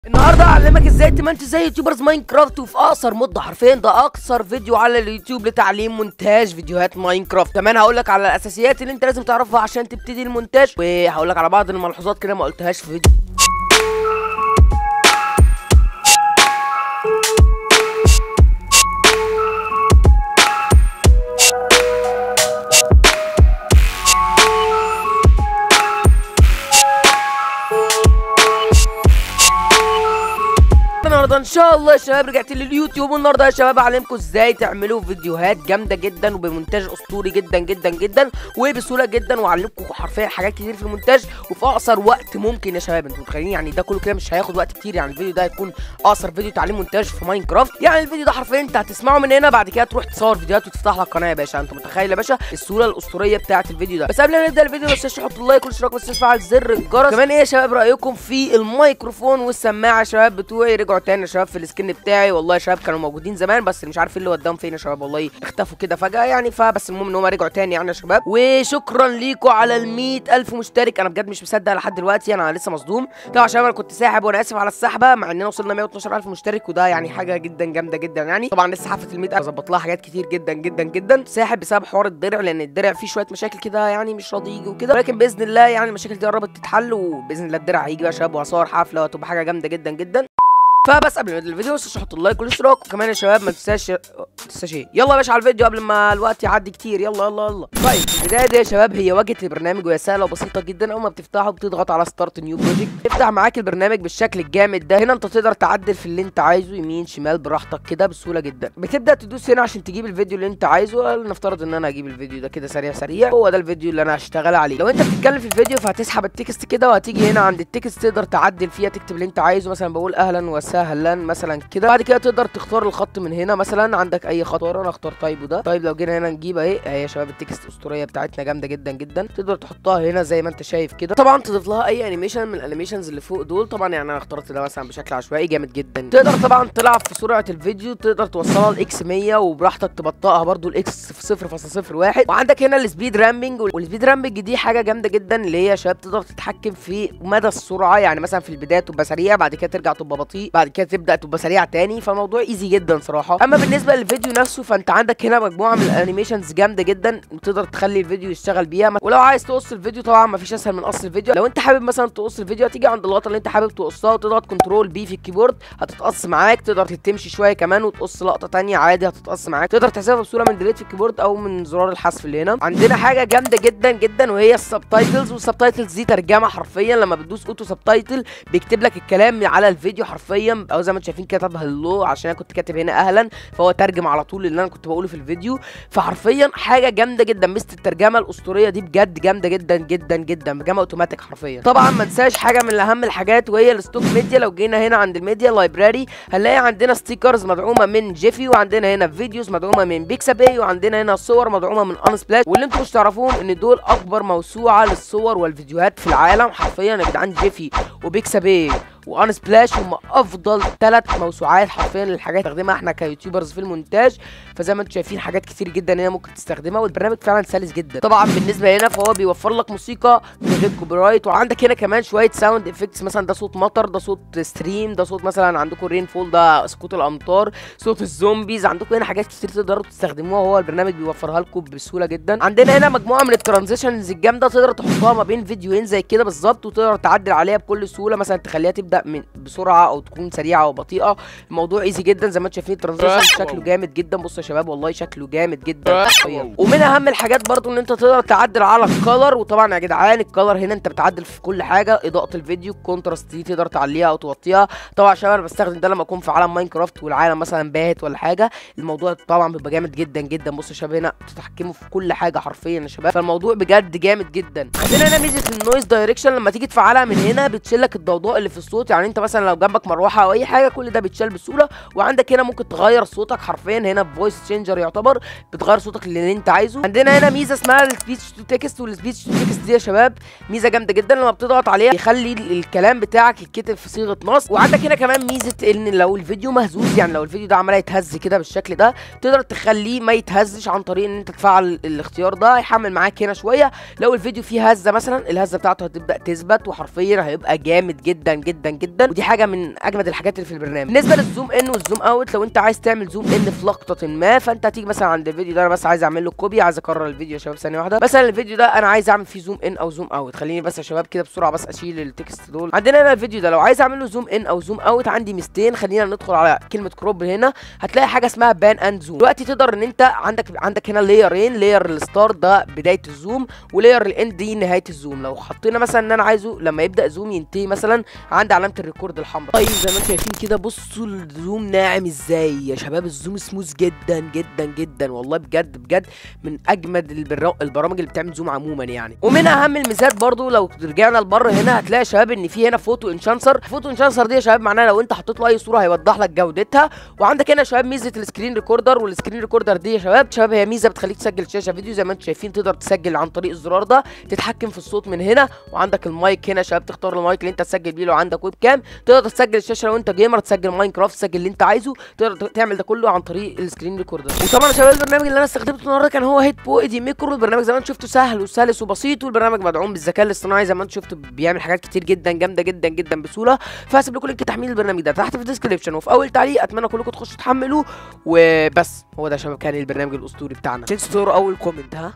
النهارده هعلمك ازاي تمنتج زي يوتيوبرز ماينكرافت وفي اقصر مده حرفيا ده اقصر فيديو على اليوتيوب لتعليم مونتاج فيديوهات ماينكرافت كمان هقول لك على الاساسيات اللي انت لازم تعرفها عشان تبتدي المونتاج وهقول لك على بعض الملحوظات كده ما قلتهاش في فيديو النهارده ان شاء الله يا شباب رجعت لليوتيوب والنهارده يا شباب اعلمكم ازاي تعملوا فيديوهات جامده جدا وبمونتاج اسطوري جدا جدا جدا وبسهوله جدا واعلمكم حرفيا حاجات كتير في المونتاج وفي اقصر وقت ممكن يا شباب انتوا متخيلين يعني ده كله كده مش هياخد وقت كتير يعني الفيديو ده هيكون اقصر فيديو تعليم مونتاج في ماينكرافت يعني الفيديو ده حرفيا انت هتسمعه من هنا بعد كده تروح تصور فيديوهات وتفتح لك قناه يا باشا انت متخيل يا باشا السهوله الاسطوريه بتاعه الفيديو ده بس قبل ما نبدا الفيديو بس تحط اللايك والاشتراك بس تفعل زر الجرس كمان ايه يا شباب رايكم في الميكروفون والسماعه يا شباب بتوعي رجعوا تاني يا شباب في السكن بتاعي والله يا شباب كانوا موجودين زمان بس مش عارف ايه اللي وداهم فين يا شباب والله اختفوا كده فجاه يعني فبس المهم ان هم رجعوا تاني يعني يا شباب وشكرا ليكم على ال ألف مشترك انا بجد مش مصدق لحد دلوقتي انا لسه مصدوم طبعا يا شباب انا كنت ساحب وانا اسف على السحبه مع اننا وصلنا 112000 مشترك وده يعني حاجه جدا جامده جدا يعني طبعا لسه حفله ال 100000 ظبط لها حاجات كتير جدا جدا جدا ساحب بسبب حوار الدرع لان الدرع فيه شويه مشاكل كده يعني مش راضي يجي وكده ولكن باذن الله يعني المشاكل دي قربت تتحل وباذن الله الدرع هيجي بقى يا شباب وهصور حفله وهتبقى حاجه جامده جدا جدا فبس قبل ما نبدا الفيديو بس تحط اللايك والاشتراك وكمان يا شباب ما تنساش ما تنساش ايه يلا يا باشا على الفيديو قبل ما الوقت يعدي كتير يلا يلا يلا طيب البدايه دي يا شباب هي واجهه البرنامج وهي سهله وبسيطه جدا اول ما بتفتحه بتضغط على ستارت نيو بروجكت يفتح معاك البرنامج بالشكل الجامد ده هنا انت تقدر تعدل في اللي انت عايزه يمين شمال براحتك كده بسهوله جدا بتبدا تدوس هنا عشان تجيب الفيديو اللي انت عايزه نفترض ان انا هجيب الفيديو ده كده سريع سريع هو ده الفيديو اللي انا هشتغل عليه لو انت بتتكلم في الفيديو فهتسحب التكست كده وهتيجي هنا عند التكست تقدر تعدل فيها تكتب اللي انت عايزه مثلا بقول اهلا وسهلا مثلا كده بعد كده تقدر تختار الخط من هنا مثلا عندك اي خط انا اختار طيب وده طيب لو جينا هنا نجيب اهي اهي يا شباب التكست الاسطوريه بتاعتنا جامده جدا جدا تقدر تحطها هنا زي ما انت شايف كده طبعا تضيف لها اي انيميشن من الانيميشنز اللي فوق دول طبعا يعني انا اخترت ده مثلا بشكل عشوائي جامد جدا تقدر طبعا تلعب في سرعه الفيديو تقدر توصلها لاكس 100 وبراحتك تبطئها برده الاكس في 0.01 وعندك هنا السبيد رامبنج والسبيد رامبنج دي حاجه جامده جدا اللي هي يا شباب تقدر تتحكم في مدى السرعه يعني مثلا في البدايه تبقى سريع بعد كده ترجع تبقى بطيء بعد كده تبدا تبقى سريع تاني فالموضوع ايزي جدا صراحه اما بالنسبه للفيديو نفسه فانت عندك هنا مجموعه من الانيميشنز جامده جدا تقدر تخلي الفيديو يشتغل بيها ولو عايز تقص الفيديو طبعا مفيش اسهل من قص الفيديو لو انت حابب مثلا تقص الفيديو هتيجي عند اللقطه اللي انت حابب تقصها وتضغط كنترول بي في الكيبورد هتتقص معاك تقدر تمشي شويه كمان وتقص لقطه تانية عادي هتتقص معاك تقدر تحسبها بصوره من ديليت في الكيبورد او من زرار الحذف اللي هنا عندنا حاجه جامده جدا جدا وهي السبتايتلز والسبتايتلز دي ترجمه حرفيا لما بتدوس اوتو سبتايتل بيكتب لك الكلام على الفيديو حرفيا او زي ما انتم شايفين كتب هلو عشان انا كنت كاتب هنا اهلا فهو ترجم على طول اللي انا كنت بقوله في الفيديو فحرفيا حاجه جامده جدا مثل الترجمه الاسطوريه دي بجد جامده جدا جدا جدا ترجمه اوتوماتيك حرفيا طبعا ما ننساش حاجه من اهم الحاجات وهي الستوك ميديا لو جينا هنا عند الميديا لايبراري هنلاقي عندنا ستيكرز مدعومه من جيفي وعندنا هنا فيديوز مدعومه من بيكسابي وعندنا هنا صور مدعومه من انسبلاش واللي انتم مش تعرفوهم ان دول اكبر موسوعه للصور والفيديوهات في العالم حرفيا يا جدعان جيفي وبيكسابي وان سبلاش هم افضل ثلاث موسوعات حرفيا للحاجات نستخدمها احنا كيوتيوبرز في المونتاج فزي ما انتم شايفين حاجات كتير جدا هنا ممكن تستخدمها والبرنامج فعلا سلس جدا طبعا بالنسبه هنا فهو بيوفر لك موسيقى من غير كوبي رايت وعندك هنا كمان شويه ساوند افكتس مثلا ده صوت مطر ده صوت ستريم ده صوت مثلا عندكم رين فول ده سقوط الامطار صوت الزومبيز عندكم هنا حاجات كتير تقدروا تستخدموها وهو البرنامج بيوفرها لكم بسهوله جدا عندنا هنا مجموعه من الترانزيشنز الجامده تقدر تحطها ما بين فيديوهين زي كده بالظبط وتقدر تعدل عليها بكل سهوله مثلا تخليها تبدا من بسرعه او تكون سريعه او بطيئه الموضوع ايزي جدا زي ما انتم شايفين الترانزيشن شكله جامد جدا بصوا يا شباب والله شكله جامد جدا حرفيا ومن اهم الحاجات برضو ان انت تقدر تعدل على الكلر وطبعا يا جدعان الكلر هنا انت بتعدل في كل حاجه اضاءه الفيديو الكونتراست دي تقدر تعليها او توطيها طبعا عشان انا بستخدم ده لما اكون في عالم ماينكرافت والعالم مثلا باهت ولا حاجه الموضوع طبعا بيبقى جامد جدا جدا بصوا يا شباب هنا تتحكموا في كل حاجه حرفيا يا شباب فالموضوع بجد جامد جدا عندنا هنا ميزه النويز دايركشن لما تيجي تفعلها من هنا بتشيل لك الضوضاء اللي في الصوت يعني انت مثلا لو جنبك مروحه او اي حاجه كل ده بيتشال بسهوله وعندك هنا ممكن تغير صوتك حرفيا هنا فويس تشينجر يعتبر بتغير صوتك اللي انت عايزه عندنا هنا ميزه اسمها السبيتش تو تكست والسبيتش تو تكست دي يا شباب ميزه جامده جدا لما بتضغط عليها يخلي الكلام بتاعك يتكتب في صيغه نص وعندك هنا كمان ميزه ان لو الفيديو مهزوز يعني لو الفيديو ده عمال يتهز كده بالشكل ده تقدر تخليه ما يتهزش عن طريق ان انت تفعل الاختيار ده هيحمل معاك هنا شويه لو الفيديو فيه هزه مثلا الهزه بتاعته هتبدا تثبت وحرفيا هيبقى جامد جدا جدا جدا ودي حاجه من اجمد الحاجات اللي في البرنامج بالنسبه للزوم ان والزوم اوت لو انت عايز تعمل زوم ان في لقطه ما فانت هتيجي مثلا عند الفيديو ده انا بس عايز اعمل له كوبي عايز اكرر الفيديو يا شباب ثانيه واحده مثلا الفيديو ده انا عايز اعمل فيه زوم ان او زوم اوت خليني بس يا شباب كده بسرعه بس اشيل التكست دول عندنا هنا الفيديو ده لو عايز اعمل له زوم ان او زوم اوت عندي ميزتين خلينا ندخل على كلمه كروب هنا هتلاقي حاجه اسمها بان اند زوم دلوقتي تقدر ان انت عندك عندك هنا لايرين لاير الستار ده بدايه الزوم ولاير الاند دي نهايه الزوم لو حطينا مثلا ان انا عايزه لما يبدا زوم ينتهي مثلا عند علامه الريكورد الحمراء طيب زي ما انتم شايفين كده بصوا الزوم ناعم ازاي يا شباب الزوم سموث جدا جدا جدا والله بجد بجد من اجمد البرا... البرامج اللي بتعمل زوم عموما يعني ومن اهم الميزات برضو لو رجعنا لبره هنا هتلاقي يا شباب ان في هنا فوتو انشانسر فوتو انشانسر دي يا شباب معناها لو انت حطيت له اي صوره هيوضح لك جودتها وعندك هنا يا شباب ميزه السكرين ريكوردر والسكرين ريكوردر دي يا شباب شباب هي ميزه بتخليك تسجل شاشه فيديو زي ما انتم شايفين تقدر تسجل عن طريق الزرار ده تتحكم في الصوت من هنا وعندك المايك هنا يا شباب تختار المايك اللي انت تسجل بيه لو عندك ويب كام تقدر تسجل الشاشه لو انت جيمر تسجل ماينكرافت تسجل اللي انت عايزه تقدر تعمل ده كله عن طريق السكرين ريكوردر وطبعا يا شباب البرنامج اللي انا استخدمته النهارده كان هو هيت بو ايدي ميكرو البرنامج زي ما انتم شفتوا سهل وسلس وبسيط والبرنامج مدعوم بالذكاء الاصطناعي زي ما انتم شفتوا بيعمل حاجات كتير جدا جامده جدا جدا بسهوله فهسيب لكم لينك تحميل البرنامج ده تحت في الديسكربشن وفي اول تعليق اتمنى كلكم تخشوا تحملوه وبس هو ده يا شباب كان البرنامج الاسطوري بتاعنا تنسوا تقروا اول كومنت ها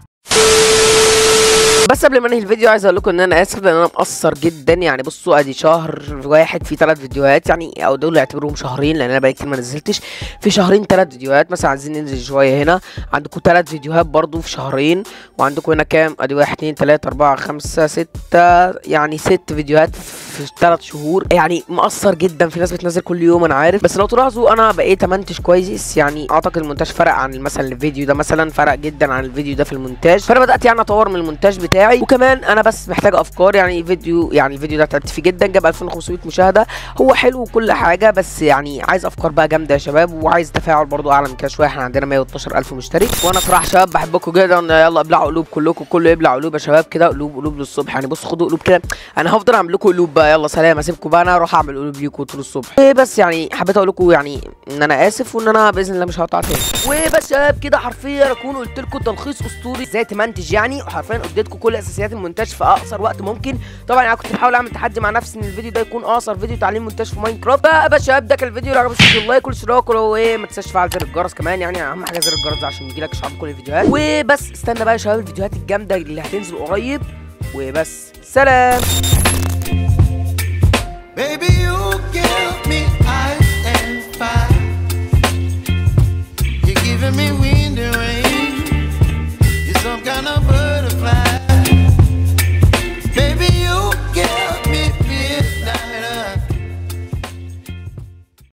بس قبل ما انهي الفيديو عايز اقول لكم ان انا اسف لان انا مقصر جدا يعني بصوا ادي شهر واحد في ثلاث فيديوهات يعني او دول اعتبروهم شهرين لان انا بقالي كتير ما نزلتش في شهرين ثلاث فيديوهات مثلا عايزين ننزل شويه هنا عندكم ثلاث فيديوهات برضو في شهرين وعندكم هنا كام ادي واحد اتنين تلاته اربعه خمسه سته يعني ست فيديوهات في ثلاث شهور يعني مقصر جدا في ناس بتنزل كل يوم انا عارف بس لو تلاحظوا انا بقيت امنتج كويس يعني اعتقد المونتاج فرق عن مثلا الفيديو ده مثلا فرق جدا عن الفيديو ده في المونتاج فانا بدات يعني اطور من المونتاج بتاعي وكمان انا بس محتاج افكار يعني فيديو يعني الفيديو ده تعبت فيه جدا جاب 2500 مشاهده هو حلو وكل حاجه بس يعني عايز افكار بقى جامده يا شباب وعايز تفاعل برضو اعلى من كده شويه احنا عندنا 112000 مشترك وانا صراحه شباب بحبكم جدا يلا ابلعوا قلوب كلكم كله يبلع قلوب يا شباب كده قلوب قلوب للصبح يعني بص خدوا قلوب كده انا هفضل اعمل لكم قلوب بقى يلا سلام اسيبكم بقى انا اروح اعمل قلوب ليكم طول الصبح إيه بس يعني حبيت اقول لكم يعني ان انا اسف وان انا باذن الله مش هقطع تاني وبس شباب كده حرفيا اكون قلت لكم تلخيص اسطوري ازاي تمنتج يعني وحرفيا اديتكم كل اساسيات المونتاج في اقصر وقت ممكن طبعا انا كنت بحاول اعمل تحدي مع نفسي ان الفيديو ده يكون اقصر فيديو تعليم مونتاج في ماينكرافت بقى بس شباب ده كان الفيديو لو عجبكم اشتركوا لايك والاشتراك ولو ايه ما تنساش تفعل زر الجرس كمان يعني اهم حاجه زر الجرس ده عشان يجيلك اشعار كل الفيديوهات وبس استنى بقى يا شباب الفيديوهات الجامده اللي هتنزل قريب وبس سلام